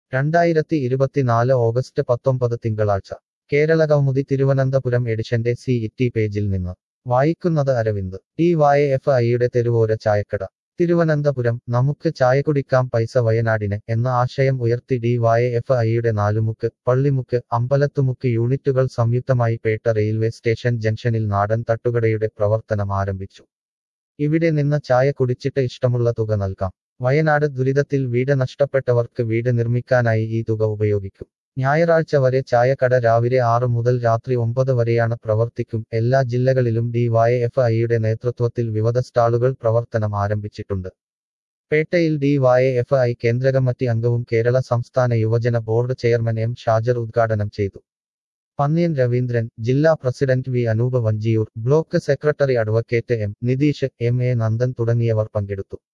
രണ്ടായിരത്തി ഇരുപത്തിനാല് ഓഗസ്റ്റ് പത്തൊമ്പത് തിങ്കളാഴ്ച കേരള കൗമുദി തിരുവനന്തപുരം എഡിഷന്റെ സി ഇറ്റി പേജിൽ നിന്ന് വായിക്കുന്നത് അരവിന്ദ് ടി വായ എഫ് ഐയുടെ തെരുവോര ചായക്കട തിരുവനന്തപുരം നമുക്ക് ചായ കുടിക്കാം പൈസ വയനാടിന് എന്ന ആശയം ഉയർത്തി ഡി വായ എഫ് ഐയുടെ നാലുമുക്ക് പള്ളിമുക്ക് അമ്പലത്തുമുക്ക് യൂണിറ്റുകൾ സംയുക്തമായി പേട്ട റെയിൽവേ സ്റ്റേഷൻ ജംഗ്ഷനിൽ നാടൻ തട്ടുകടയുടെ പ്രവർത്തനം ആരംഭിച്ചു ഇവിടെ നിന്ന് ചായ കുടിച്ചിട്ട് ഇഷ്ടമുള്ള തുക നൽകാം വയനാട് ദുരിതത്തിൽ വീട് നഷ്ടപ്പെട്ടവർക്ക് വീട് നിർമ്മിക്കാനായി ഈ തുക ഉപയോഗിക്കും ഞായറാഴ്ച വരെ ചായക്കട രാവിലെ ആറ് മുതൽ രാത്രി ഒമ്പത് വരെയാണ് പ്രവർത്തിക്കും എല്ലാ ജില്ലകളിലും ഡി വൈ എഫ് ഐയുടെ നേതൃത്വത്തിൽ വിവിധ സ്റ്റാളുകൾ പ്രവർത്തനം ആരംഭിച്ചിട്ടുണ്ട് പേട്ടയിൽ ഡി വൈ എഫ് ഐ കേന്ദ്ര കമ്മിറ്റി അംഗവും കേരള സംസ്ഥാന യുവജന ബോർഡ് ചെയർമാൻ എം ഷാജർ ഉദ്ഘാടനം ചെയ്തു പന്നിയൻ രവീന്ദ്രൻ ജില്ലാ president V Anoop Vanchiyoor block secretary advocate M Nitheesh M A Nandan തുടങ്ങിയവർ പങ്കെടുത്തു